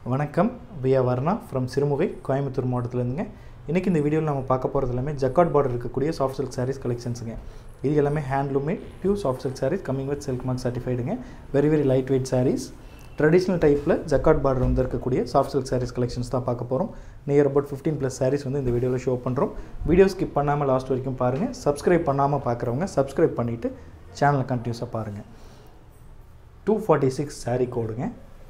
வணக்கம் வியா வர்ணா ஃப்ரம் சிறுமுகை கோயம்புத்தூர் மாவட்டத்துலேருந்துங்க இன்றைக்கி இந்த வீடியோவில் நம்ம பார்க்க போகிறது எல்லாமே ஜக்காட் பார்டர் இருக்கக்கூடிய சாஃப்ட் சில்க் சாரீஸ் கலெக்ஷன்ஸுங்க இது எல்லாமே handloom made pure soft silk saris coming with silk mark சர்டிஃபைடுங்க very very light weight saris traditional டைப்பில் ஜக்காட் பார்டர் வந்து இருக்கக்கூடிய சாஃப்ட் சில்க் சாரீஸ் கலெக்ஷன்ஸ் தான் பார்க்க போகிறோம் near about fifteen plus saris வந்து இந்த வீடியோவில் ஷோ பண்ணுறோம் வீடியோ ஸ்கிப் பண்ணாமல் லாஸ்ட் வரைக்கும் பாருங்கள் சப்ஸ்கிரைப் பண்ணாமல் பார்க்குறவங்க சப்ஸ்கிரைப் பண்ணிவிட்டு சேனலை கண்டினியூஸாக பாருங்கள் டூ ஃபார்ட்டி சிக்ஸ் சாரீ கோடுங்க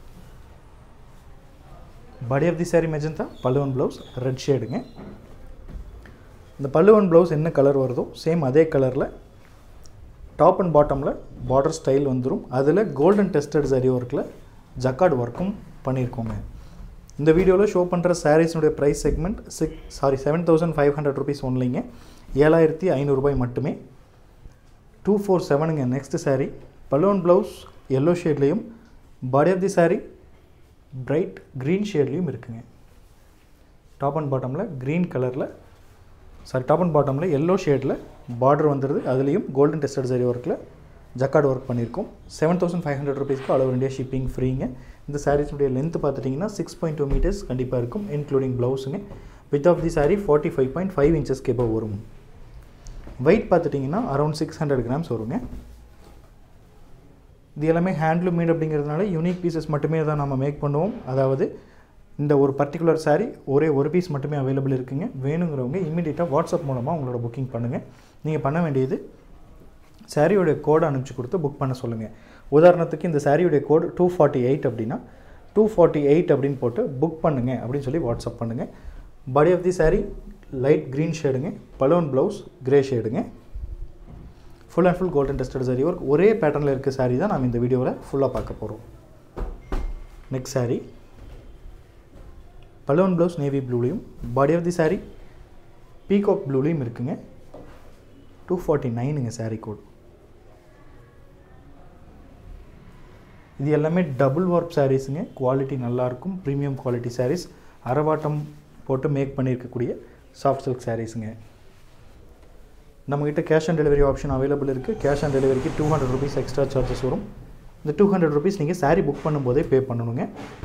body of the sari magenta பல்லுவன் ப்ளவுஸ் ரெட் ஷேடுங்க இந்த பல்லுவன் ப்ளவுஸ் என்ன கலர் வருதோ சேம் அதே கலரில் டாப் அண்ட் பாட்டமில் பார்டர் ஸ்டைல் வந்துடும் அதில் கோல்டன் டெஸ்டட் சரி ஒர்க்கில் ஜக்கார்டு ஒர்க்கும் பண்ணியிருக்கோங்க இந்த வீடியோவில் ஷோ பண்ணுற சாரீஸினுடைய price segment six sorry seven thousand five hundred rupees ஒன்லிங்க ஏழாயிரத்தி ஐநூறுரூபாய் மட்டுமே டூ ஃபோர் செவனுங்க next sari balloon blouse yellow ஷேட்லேயும் body of the sari bright green ஷேட்லேயும் இருக்குங்க டாப் அண்ட் பாட்டமில் க்ரீன் கலரில் சாரி டாப் அண்ட் பாட்டமில் எல்லோ ஷேடில் பார்டர் வந்துடுது அதுலேயும் கோல்டன் டெஸ்டட் சரி ஒர்க்கில் ஜக்கார்டு ஒர்க் பண்ணியிருக்கோம் செவன் தௌசண்ட் ஃபைவ் ஹண்ட்ரட் ருபீஸ்க்கு ஆல் ஓவர் இந்தியா ஷிப்பிங் ஃப்ரீங்க இந்த சாரீஸுடைய லென்த் பார்த்துட்டிங்கன்னா சிக்ஸ் பாயிண்ட் டூ மீட்டர்ஸ் கண்டிப்பாக இருக்கும் இன்க்ளூடிங் ப்ளவுஸுங்க with of the sari forty five point five inches கேப்பாக வரும் வெயிட் பார்த்துட்டிங்கன்னா அரௌண்ட் சிக்ஸ் ஹண்ட்ரட் கிராம்ஸ் வருங்க இது எல்லாமே ஹேண்ட்லூம் மேட் அப்படிங்கிறதுனால யூனிக் பீசஸ் மட்டுமே தான் நம்ம மேக் பண்ணுவோம் அதாவது இந்த ஒரு பர்டிகுலர் சாரீ ஒரே ஒரு பீஸ் மட்டுமே அவைலபிள் இருக்குங்க வேணுங்கிறவங்க இமீடியட்டாக வாட்ஸ்அப் மூலமாக உங்களோட புக்கிங் பண்ணுங்கள் நீங்கள் பண்ண வேண்டியது சாரியோடைய கோடை அனுப்பிச்சி கொடுத்து புக் பண்ண சொல்லுங்கள் உதாரணத்துக்கு இந்த சாரியுடைய கோடு டூ ஃபார்ட்டி எயிட் அப்படின்னா டூ ஃபார்ட்டி எயிட் அப்படின்னு போட்டு புக் பண்ணுங்க அப்படின்னு சொல்லி வாட்ஸ்அப் பண்ணுங்கள் body of the sari light green ஷேடுங்க பலூன் ப்ளவுஸ் க்ரே ஷேடுங்க full and full golden tested sari work ஒரே பேட்டர்னில் இருக்க சாரீ தான் நம்ம இந்த வீடியோவில் ஃபுல்லாக பார்க்க போகிறோம் next sari balloon blouse navy ப்ளூலையும் body of the sari peacock ப்ளூலையும் இருக்குங்க டூ ஃபார்ட்டி நைனுங்க சாரீ கோட் இது எல்லாமே டபுள் ஒர்க் சாரீஸுங்க குவாலிட்டி நல்லாயிருக்கும் ப்ரீமியம் குவாலிட்டி சாரீஸ் அரவாட்டம் போட்டு மேக் பண்ணியிருக்கக்கூடிய சாஃப்ட் சில்க் சாரீஸுங்க நம்மக்கிட்ட cash on delivery option available இருக்குது கேஷ் ஆன் டெலிவரிக்கு two hundred rupees extra charges வரும் இந்த டூ ஹண்ட்ரட் ருபீஸ் நீங்கள் சாரீ புக் பண்ணும்போதே பே பண்ணணுங்க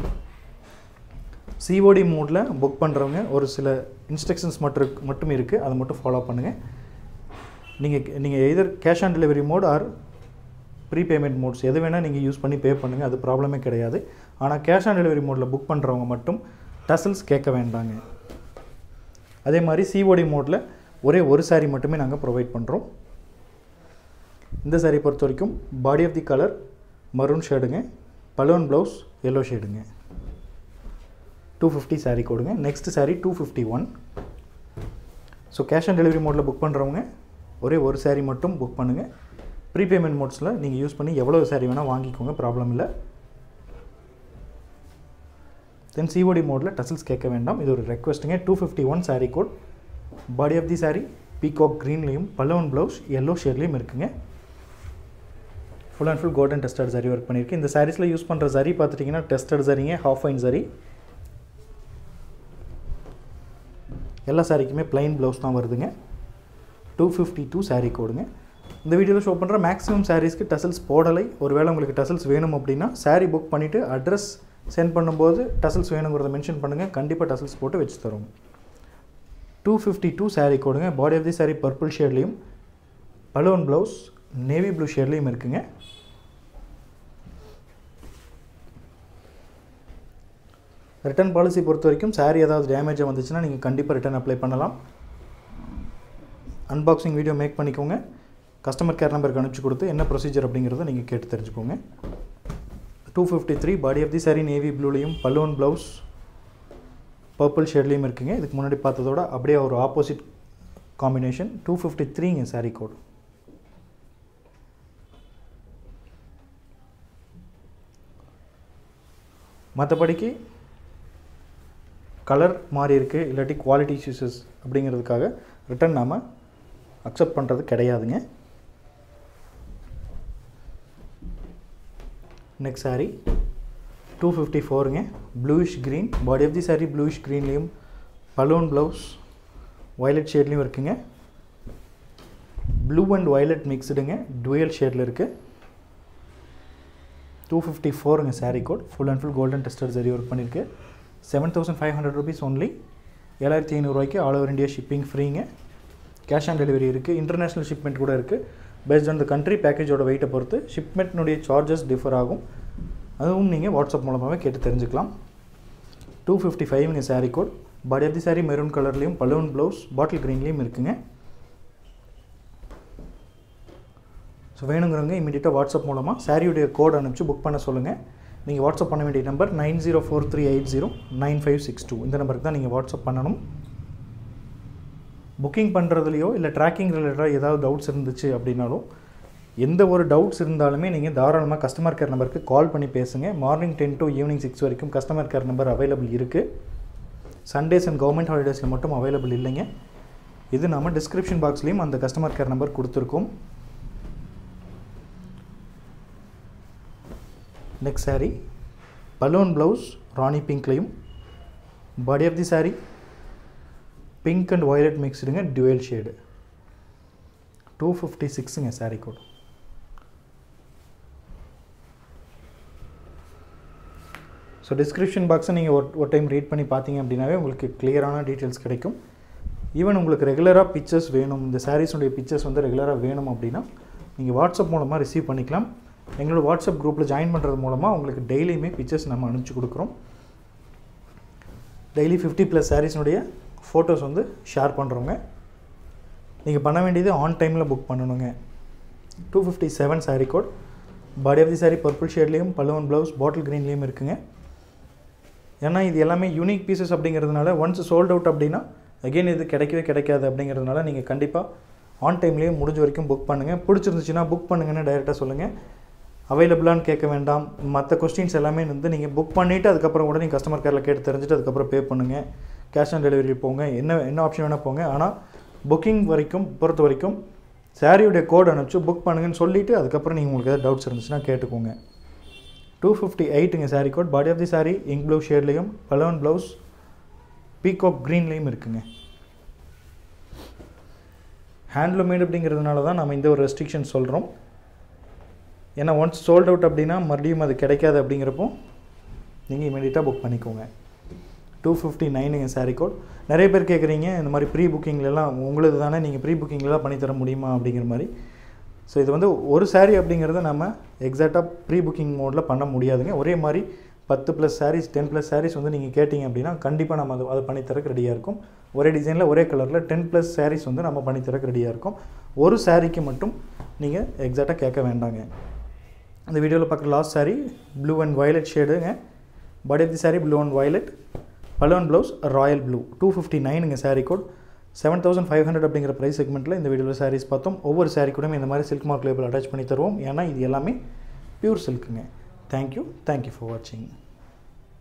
சிஓடி மோடில் புக் பண்ணுறவங்க ஒரு சில இன்ஸ்ட்ரக்ஷன்ஸ் மட்டும் மட்டும் இருக்குது அதை மட்டும் ஃபாலோ பண்ணுங்கள் நீங்கள் நீங்கள் either cash on delivery mode or pre payment modes எது வேணால் நீங்கள் யூஸ் பண்ணி பே பண்ணுங்கள் அது ப்ராப்ளமே கிடையாது ஆனால் கேஷ் ஆன் டெலிவரி மோடில் புக் பண்ணுறவங்க மட்டும் டசல்ஸ் கேட்க வேண்டாங்க அதே மாதிரி சிஓடி மோடில் ஒரே ஒரு சாரீ மட்டுமே நாங்கள் ப்ரொவைட் பண்ணுறோம் இந்த சாரீ பொறுத்த வரைக்கும் body of the colour maroon ஷேடுங்க பலூன் ப்ளவுஸ் எல்லோ ஷேடுங்க டூ ஃபிஃப்டி சாரீ கொடுங்க next sari two fifty one so cash on delivery மோடில் புக் பண்ணுறவங்க ஒரே ஒரு சாரீ மட்டும் புக் பண்ணுங்கள் ப்ரீபேமெண்ட் மோட்ஸில் நீங்கள் யூஸ் பண்ணி எவ்வளோ சாரீ வேணால் வாங்கிக்கோங்க ப்ராப்ளம் இல்லை தென் சிஓடி மோடில் டசல்ஸ் கேட்க வேண்டாம் இது ஒரு ரெக்வஸ்ட்டுங்க two fifty one sari code body of the sari peacock க்ரீன்லேயும் பல்லவன் ப்ளவுஸ் எல்லோ ஷேட்லேயும் இருக்குங்க full and full golden tested zari work பண்ணியிருக்கு இந்த சாரீஸில் யூஸ் பண்ணுற சரி பார்த்துட்டிங்கன்னா டெஸ்டட் சரிங்க ஹாஃப் ஃபைன் சரி எல்லா சாரிக்குமே ப்ளைன் ப்ளவுஸ் தான் வருதுங்க டூ ஃபிஃப்டி டூ சாரீ கோடுங்க இந்த வீடியோவில் ஷோ பண்ணுற மேக்ஸிமம் சாரீஸ்க்கு டசல்ஸ் போடலை ஒருவேளை உங்களுக்கு டசல்ஸ் வேணும் அப்படின்னா சாரீ புக் பண்ணிவிட்டு அட்ரஸ் சென்ட் பண்ணும்போது டசல்ஸ் வேணுங்கிறத மென்ஷன் பண்ணுங்கள் கண்டிப்பாக டசல்ஸ் போட்டு வச்சு தரோம் டூ ஃபிஃப்டி டூ சாரீ கோடுங்க body of the sari purple ஷேட்லேயும் பலூன் ப்ளவுஸ் நேவி ப்ளூ ஷேட்லேயும் இருக்குங்க ரிட்டர்ன் பாலிசி பொறுத்த வரைக்கும் சாரீ ஏதாவது டேமேஜாக வந்துச்சுன்னா நீங்கள் கண்டிப்பாக ரிட்டர்ன் அப்ளை பண்ணலாம் அன்பாக்சிங் வீடியோ மேக் பண்ணிக்கோங்க கஸ்டமர் கேர் நம்பருக்கு அனுப்பிச்சி கொடுத்து என்ன ப்ரொசீஜர் அப்படிங்கிறத நீங்கள் கேட்டு தெரிஞ்சுக்கோங்க two fifty three body of the sari navy ப்ளூலையும் பலூன் ப்ளவுஸ் பர்பிள் ஷேட்லேயும் இருக்குங்க இதுக்கு முன்னாடி பார்த்ததோட அப்படியே ஒரு ஆப்போசிட் காம்பினேஷன் டூ ஃபிஃப்டி த்ரீங்க சாரீ கோட் மற்றபடிக்கு கலர் மாறி இருக்குது இல்லாட்டி குவாலிட்டி இஷ்யூஸஸ் அப்படிங்கிறதுக்காக ரிட்டன் நாம் அக்செப்ட் பண்ணுறது கிடையாதுங்க நெக்ஸ்ட் சாரீ டூ ஃபிஃப்டி ஃபோருங்க bluish green body of the sari bluish க்ரீன்லேயும் பலூன் ப்ளவுஸ் வயலட் ஷேட்லேயும் இருக்குங்க ப்ளூ அண்ட் வயலட் மிக்ஸ்டுங்க டுவெல் ஷேடில் இருக்குது டூ ஃபிஃப்டி ஃபோருங்க sari code full and full golden டெஸ்டர் சரி ஒர்க் பண்ணியிருக்கு seven thousand five hundred rupees only ஏழாயிரத்தி ஐநூறுரூவாய்க்கு ஆல் ஓவர் இந்தியா ஷிப்பிங் ஃப்ரீங்க கேஷ் ஆன் டெலிவரி இருக்குது இன்டர்நேஷ்னல் ஷிப்மெண்ட் கூட இருக்குது பேஸ்ட் ஆன் த கண்ட்ரி பேக்கேஜோட வெயிட்டை பொறுத்து ஷிப்மெண்ட்னுடைய சார்ஜஸ் டிஃபர் ஆகும் அதுவும் நீங்கள் வாட்ஸ்அப் மூலமாகவே கேட்டு தெரிஞ்சுக்கலாம் டூ ஃபிஃப்டி ஃபைவ்ங்க sari code body of the sari maroon கலர்லேயும் பலூன் ப்ளவுஸ் பாட்டில் க்ரீன்லேயும் இருக்குங்க ஸோ வேணுங்கிறவங்க இமீடியட்டாக வாட்ஸ்அப் மூலமாக சாரியுடைய கோட் அனுப்பிச்சு புக் பண்ண சொல்லுங்கள் நீங்கள் வாட்ஸ்அப் பண்ண வேண்டிய number nine zero four three eight zero nine five six two இந்த நம்பருக்கு தான் நீங்கள் வாட்ஸ்அப் பண்ணணும் புக்கிங் பண்ணுறதுலையோ இல்லை ட்ராக்கிங் ரிலேட்டடாக ஏதாவது டவுட்ஸ் இருந்துச்சு அப்படின்னாலும் எந்த ஒரு டவுட்ஸ் இருந்தாலுமே நீங்கள் தாராளமாக கஸ்டமர் கேர் நம்பருக்கு கால் பண்ணி பேசுங்க morning ten to evening six வரைக்கும் கஸ்டமர் கேர் நம்பர் அவைலபிள் இருக்குது சண்டேஸ் அண்ட் கவர்மெண்ட் ஹாலிடேஸில் மட்டும் அவைலபிள் இல்லைங்க இது நம்ம டிஸ்கிரிப்ஷன் பாக்ஸ்லேயும் அந்த கஸ்டமர் கேர் நம்பர் கொடுத்துருக்கோம் next sari balloon blouse rani பிங்க்லேயும் body of the sari pink and violet மிக்ஸ்டுங்க டுவெல் ஷேடு டூ ஃபிஃப்டி சிக்ஸுங்க சாரீ கோட் ஸோ டிஸ்கிரிப்ஷன் பாக்ஸை நீங்கள் ஒரு ஒரு டைம் ரீட் பண்ணி பார்த்தீங்க அப்படின்னாவே உங்களுக்கு கிளியரான டீட்டெயில்ஸ் கிடைக்கும் ஈவன் உங்களுக்கு ரெகுலராக பிக்சர்ஸ் வேணும் இந்த சாரீஸுடைய பிக்சர்ஸ் வந்து ரெகுலராக வேணும் அப்படின்னா நீங்கள் வாட்ஸ்அப் மூலமாக ரிசீவ் பண்ணிக்கலாம் எங்களோட வாட்ஸ்அப் குரூப்பில் ஜாயின் பண்ணுறது மூலமாக உங்களுக்கு டெய்லியுமே பிக்சர்ஸ் நம்ம அனுப்பிச்சி கொடுக்குறோம் டெய்லி ஃபிஃப்டி ப்ளஸ் சாரீஸினுடைய ஃபோட்டோஸ் வந்து ஷேர் பண்ணுறோங்க நீங்கள் பண்ண வேண்டியது ஆன் டைமில் புக் பண்ணணுங்க two fifty seven sari code body of the sari purple ஷேட்லேயும் பலூன் ப்ளவுஸ் பாட்டில் க்ரீன்லேயும் இருக்குங்க ஏன்னா இது எல்லாமே யூனிக் பீசஸ் அப்படிங்கிறதுனால ஒன்ஸ் சோல்ட் அவுட் அப்படின்னா அகெயின் இது கிடைக்கவே கிடைக்காது அப்படிங்கிறதுனால நீங்கள் கண்டிப்பாக ஆன் டைம்லேயே முடிஞ்ச வரைக்கும் புக் பண்ணுங்கள் பிடிச்சிருந்துச்சுன்னா புக் பண்ணுங்கன்னு டைரெக்டாக சொல்லுங்கள் அவைலபிளான்னு கேட்க வேண்டாம் மற்ற கொஸ்டின்ஸ் எல்லாமே வந்து நீங்கள் புக் பண்ணிவிட்டு அதுக்கப்புறம் கூட நீங்கள் கஸ்டமர் கேரில் கேட்டு தெரிஞ்சுட்டு அதுக்கப்புறம் பே பண்ணுங்கள் கேஷ் ஆன் டெலிவரி போங்க என்ன என்ன ஆப்ஷன் வேணால் போங்க ஆனால் புக்கிங் வரைக்கும் பொறுத்த வரைக்கும் சாரியுடைய கோட் அனுப்பிச்சு புக் பண்ணுங்கன்னு சொல்லிவிட்டு அதுக்கப்புறம் நீங்கள் உங்களுக்கு ஏதாவது டவுட்ஸ் இருந்துச்சுன்னா கேட்டுக்கோங்க டூ ஃபிஃப்டி எயிட்டுங்க sari code body of the sari ink blue ஷேட்லேயும் பலவன் ப்ளவுஸ் பீகாக் க்ரீன்லேயும் இருக்குங்க ஹேண்ட்லூமேட் அப்படிங்கிறதுனால தான் நம்ம இந்த ஒரு ரெஸ்ட்ரிக்ஷன் சொல்கிறோம் ஏன்னா ஒன்ஸ் சோல்ட் அவுட் அப்படின்னா மறுபடியும் அது கிடைக்காது அப்படிங்கிறப்போ நீங்கள் இமீடியட்டாக புக் பண்ணிக்கோங்க டூ ஃபிஃப்டி நைனுங்க சாரீ கோட் நிறைய பேர் கேட்குறீங்க இந்த மாதிரி ப்ரீ புக்கிங்லலாம் உங்களுக்கு தானே நீங்கள் ப்ரீ புக்கிங்லாம் பண்ணி தர முடியுமா அப்படிங்கிற மாதிரி ஸோ இது வந்து ஒரு சாரீ அப்படிங்கிறத நம்ம எக்ஸாக்டாக ப்ரீ புக்கிங் மோடில் பண்ண முடியாதுங்க ஒரே மாதிரி பத்து plus saris ten plus saris வந்து நீங்கள் கேட்டிங்க அப்படின்னா கண்டிப்பாக நம்ம அது அதை பண்ணித்தரக்கு ரெடியாக இருக்கும் ஒரே டிசைனில் ஒரே கலரில் டென் ப்ளஸ் சாரீஸ் வந்து நம்ம பண்ணித்தரக்கு ரெடியாக இருக்கும் ஒரு சாரீக்கு மட்டும் நீங்கள் எக்ஸாக்டாக கேட்க வேண்டாங்க அந்த வீடியோவில் பார்க்குற last sari blue and violet ஷேடுங்க body of the sari blue and violet பலூன் blouse royal blue two fifty நைனுங்க sari code seven thousand five hundred அப்படிங்கிற ப்ரைஸ் செக்மெண்ட்டில் இந்த வீடியோவில் சாரீஸ் பார்த்தோம் ஒவ்வொரு சாரீ கூடயும் இந்த மாதிரி சில்க் மார்க் லேபிள் அட்டாச் பண்ணி தருவோம் ஏன்னா இது எல்லாமே பியூர் சில்க்குங்க தேங்க்யூ தேங்க்யூ ஃபார் வாட்சிங்